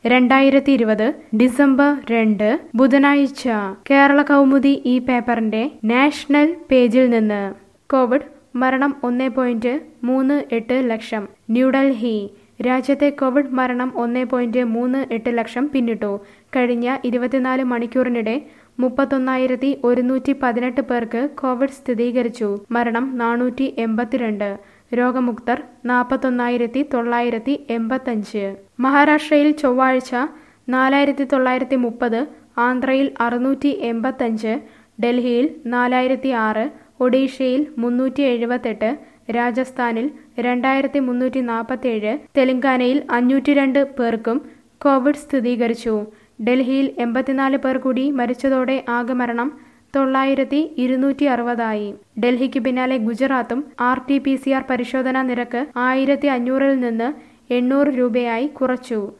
രണ്ടായിരത്തി ഇരുപത് ഡിസംബർ രണ്ട് ബുധനാഴ്ച കേരള കൗമുദി ഈ പേപ്പറിന്റെ നാഷണൽ പേജിൽ നിന്ന് കോവിഡ് മരണം ഒന്ന് പോയിന്റ് മൂന്ന് എട്ട് ലക്ഷം ന്യൂഡൽഹി രാജ്യത്തെ കോവിഡ് മരണം ഒന്ന് പോയിന്റ് മൂന്ന് എട്ട് ലക്ഷം പിന്നിട്ടു കഴിഞ്ഞ ഇരുപത്തിനാല് മണിക്കൂറിനിടെ മുപ്പത്തൊന്നായിരത്തി ഒരുന്നൂറ്റി പതിനെട്ട് പേർക്ക് കോവിഡ് സ്ഥിരീകരിച്ചു മരണം നാനൂറ്റി എൺപത്തിരണ്ട് രോഗമുക്തർ നാൽപ്പത്തൊന്നായിരത്തി തൊള്ളായിരത്തി എൺപത്തഞ്ച് മഹാരാഷ്ട്രയിൽ ചൊവ്വാഴ്ച നാലായിരത്തി തൊള്ളായിരത്തി മുപ്പത് ആന്ധ്രയിൽ അറുന്നൂറ്റി എൺപത്തഞ്ച് ഡൽഹിയിൽ നാലായിരത്തി ആറ് ഒഡീഷയിൽ മുന്നൂറ്റി എഴുപത്തെട്ട് രാജസ്ഥാനിൽ രണ്ടായിരത്തി മുന്നൂറ്റി നാൽപ്പത്തേഴ് തെലങ്കാനയിൽ അഞ്ഞൂറ്റി രണ്ട് പേർക്കും കോവിഡ് സ്ഥിരീകരിച്ചു ഡൽഹിയിൽ എൺപത്തിനാല് പേർ കൂടി മരിച്ചതോടെ ആകെ മരണം തൊള്ളായിരത്തി ഇരുന്നൂറ്റി അറുപതായി ഡൽഹിക്ക് പിന്നാലെ ഗുജറാത്തും R T P C R പരിശോധനാ നിരക്ക് ആയിരത്തി അഞ്ഞൂറിൽ നിന്ന് എണ്ണൂറ് രൂപയായി കുറച്ചു